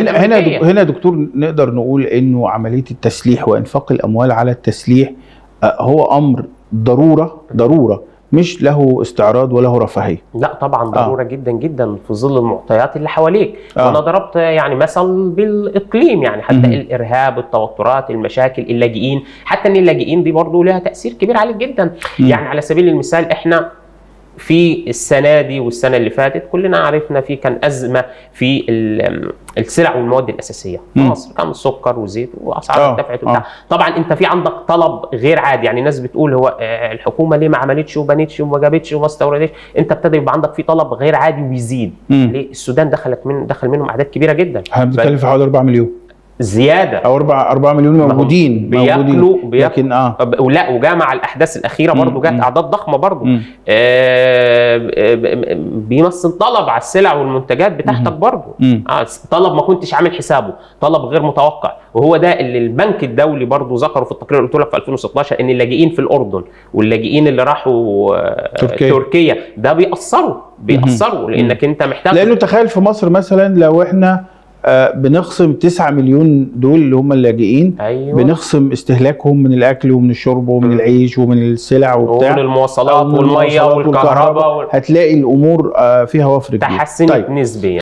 هنا هنا الأمريكية. دك- هنا دكتور نقدر نقول انه عمليه التسليح وانفاق الاموال على التسليح آه، هو امر ضروره ضروره مش له استعراض وله رفاهيه لا طبعا آه. ضروره جدا جدا في ظل المعطيات اللي حواليك آه. وانا ضربت يعني مثل بالاقليم يعني حتى مهم. الارهاب التوترات المشاكل اللاجئين حتى ان اللاجئين دي برضه لها تاثير كبير عليك جدا مم. يعني على سبيل المثال احنا في السنه دي والسنه اللي فاتت كلنا عرفنا في كان ازمه في ال- السلع والمواد الاساسيه في مم. مصر كان السكر وزيت واسعار آه، ارتفعت آه. وبتاع طبعا انت في عندك طلب غير عادي يعني الناس بتقول هو آه، الحكومه ليه ما عملتش وبنتش وما جابتش وما استوردتش انت ابتدى يبقى عندك في طلب غير عادي ويزيد مم. ليه السودان دخلت من دخل منهم اعداد كبيره جدا احنا بنتكلم في حوالي 4 مليون زياده او 4 4 مليون ما هم موجودين بياكلوا موجودين بياكلوا لكن اه ولا وجاء مع الاحداث الاخيره برضه مم، جت مم. اعداد ضخمه برضه مم. آه، آه، بيمثل طلب على السلع والمنتجات بتاعتك مم. برضه مم. آه، طلب ما كنتش عامل حسابه طلب غير متوقع وهو ده اللي البنك الدولي برضه ذكره في التقرير اللي قلت لك في 2016 ان اللاجئين في الاردن واللاجئين اللي راحوا آه، تركيا. تركيا ده بيأثروا بيأثروا لانك انت محتاج لانه تخيل في مصر مثلا لو احنا آه، بنخصم 9 مليون دول اللي هم اللاجئين ايوه بنخصم استهلاكهم من الاكل ومن الشرب ومن مم. العيش ومن السلع وبتاع ومن المواصلات أو من والميه المواصلات والكهرباء وال- هتلاقي الامور آه، فيها وفر كبير تحسنت طيب نسبيا